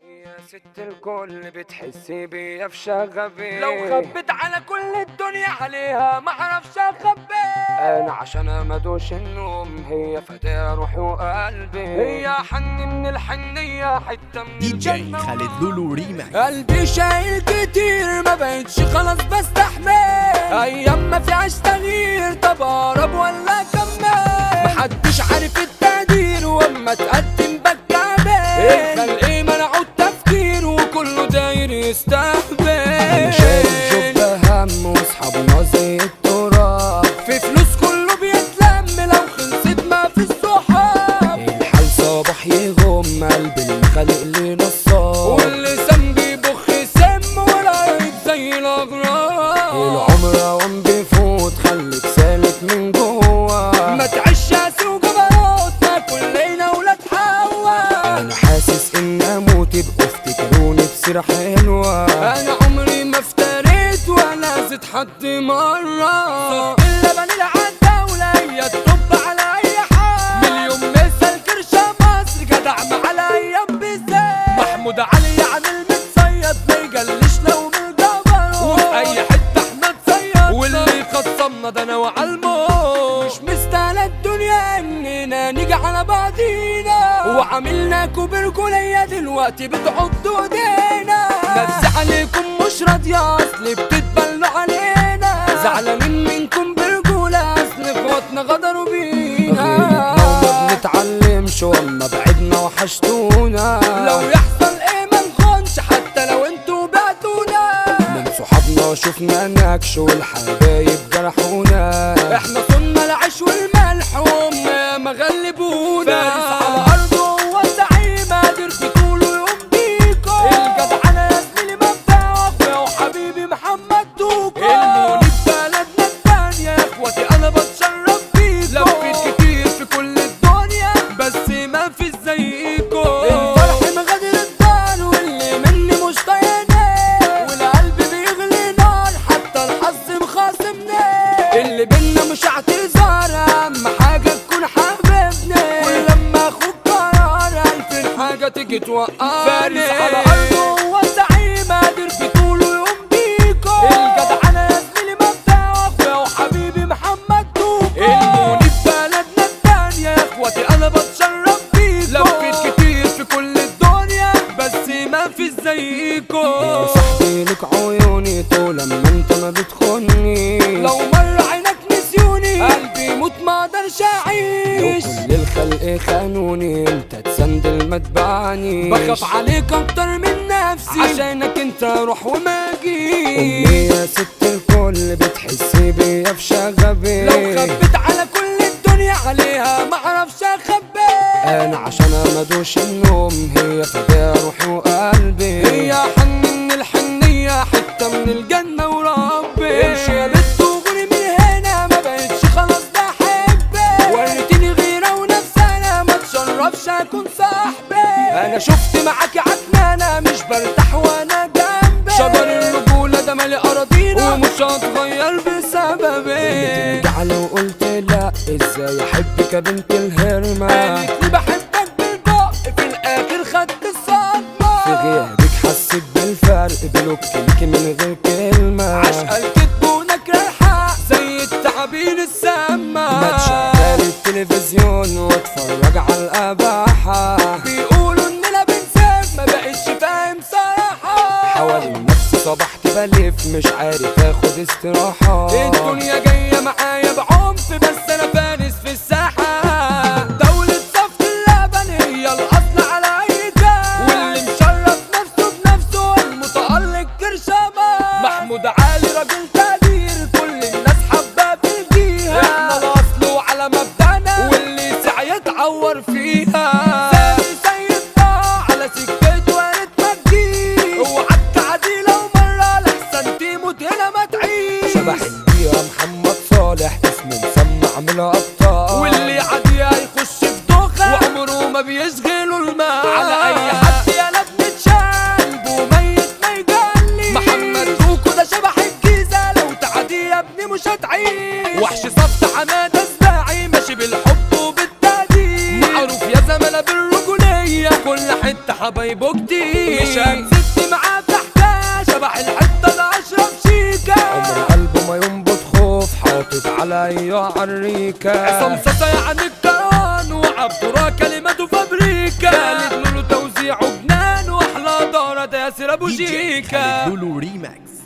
يا ست الكل بتحسي بيا في شغبي لو خبت على كل الدنيا عليها ما اعرفش اخبي انا عشان ما ادوش النوم هي فتاة روحي وقلبي هي حن من الحنية حتة من دي جي الجنة خالد لولو ريماكس قلبي شايل كتير ما بقتش خلاص بستحمل ايام ما فيهاش تغيير طب اقرب ولا اكمل محدش عارف التقدير واما تقدم بتكعبل الخلق منعوا التفكير وكله داير يستهبل شايل جب هم واصحابنا زي التراب في فلوس كله بيتلم لو خلصت ما في الصحاب الحال صباح يغم قلبي الخلق لي نصاب واللسان بيبخ سم والعيب زي الاغراب العمر اوام بيفوت خليك سالك من جوا ما تعيش ياس وجبروت ما كل ليلة ولا تحوى انا حاسس ان اموت يبقوا افتكروني بسيرة حلوة انا عمري ما افتريت ولا زدت حد مرة اللبن العداولة هي الطب على اي حال مليون مثل كرشة مصر جدع مع الايام بالذات محمود علي عن المتصيد ما يجلش لو من الجبروت وفي اي حتة احنا تصيد واللي خصمنا ده انا وعالموت مش مستاهلة الدنيا اننا نيجي على بعضينا وعاملنا كوبركولية دلوقتي بتعضوا ايدينا نفسي عليكم مش راضية اصل بتتبلوا علينا زعلانين منكم برجولة اصل اخواتنا غدروا بينا وما بنتعلمش واما بعدنا وحشتونا لو يحصل ايه ما نخونش حتى لو انتوا بعتونا من صحابنا شفنا نكش والحبايب جرحونا احنا صنا العيش والملح وهم ما غلبونا فارس على ارضه هو الزعيم قادر في طوله يقوم بيكو الجدعنة يا زميلي مبدأ واخويا وحبيبي محمد دوكو الموني في بلدنا التانية يا اخواتي انا بتشرف بيكو لفيت كتير في كل الدنيا بس ما في زيكو الفرح مغادر الدار واللي مني مش طايقني والقلب بيغلي نار حتى الحظ مخاصمني اللي بينا مش اعتذار اهم حاجة تكون حبيبني ولما اخوك قرار الف حاجة تيجي توقفني فارس على ارضه هو الزعيم قادر في طوله يقوم بيكو الجدعنة يا زميلي مبدأ واخويا وحبيبي محمد دوكو الموني في بلدنا التانية يا اخواتي انا بتشرف بيكو لفيت كتير في كل الدنيا بس ما في زيكو صاحبي لك عيوني طول لما انت ما بتخوني لو مر عينك نسيوني قلبي يموت ما اقدرش اعيش وكل الخلق خانوني انت تسندل ما تبعني بخاف عليك اكتر من نفسي عشانك انت روح وما امي جيش يا ست الكل بتحسي بيا في شغبي لو خبت على كل الدنيا عليها ما اعرفش اخبي انا عشان ما ادوش النوم هي فداء روحي وقلبي هي حن من الحنية حتة من الجنة وربي امشي يا بنت وغوري من هنا ما بقتش خلاص بحبك وريتيني غيرة ونفسي انا ما تشرفش اكون صاحبي انا شفت معاكي عكنانة مش برتاح وانا جنبك شجر الرجولة ده مالي اراضينا ومش هتغير بسببي ترجع لو قلت لا ازاي احبك يا بنت الهرمة قالت لي بحبك بالبق في الاخر خدت الصدمة في غيابك حسيت بالفرق بلوك ليكي من غير كلمة عشق الكذب ونكر الحق زي التعابين السامة ما تشغل التلفزيون واتفرج على الاباحة بيقولوا اننا بنسيب ما بقتش فاهم صراحة حوالين نفسي صبحت بلف مش عارف اخد استراحة الدنيا جاية معايا بعنف بس انا فارس في الساحة دولة صف اللبن هي الاصل على اي جال واللي مشرف نفسه بنفسه المتألق كرشامة محمود علي راجل تقدير كل الناس حباه في الجيهة احنا الاصل وعلى مبدأنا واللي سعى يتعور فيها سامي سيد طه على سكته يا ريت ما تجيش اوعى تعدي لو مرة لحسن تموت هنا ما تعيش شبح البيئة محمد صالح اسمه مسمع من الابطال واللي عادي هيخش في دوخة وعمره ما بيشغله الماء على اي حد يا بنتشال وميت ما يجلي محمد دوكو ده شبح الجيزة لو تعدي يا ابني مش هتعيش وحش صف حمادة سباعي ماشي بالحب وبالتقدير معروف يا زملاء بالرجولية كل حين الحتة حبايبه كتير مش هكذبت معاه في حكاية شبح الحتة ده اشرب شيكا عمر قلبه ما ينبض خوف حاطط على ايوه عريكة عصام صاصا يعني الكران وعبد كلماته فابريكا خالد لولو توزيعه جنان واحلى دارة ياسر ابو دي جي شيكا خالد لولو ريماكس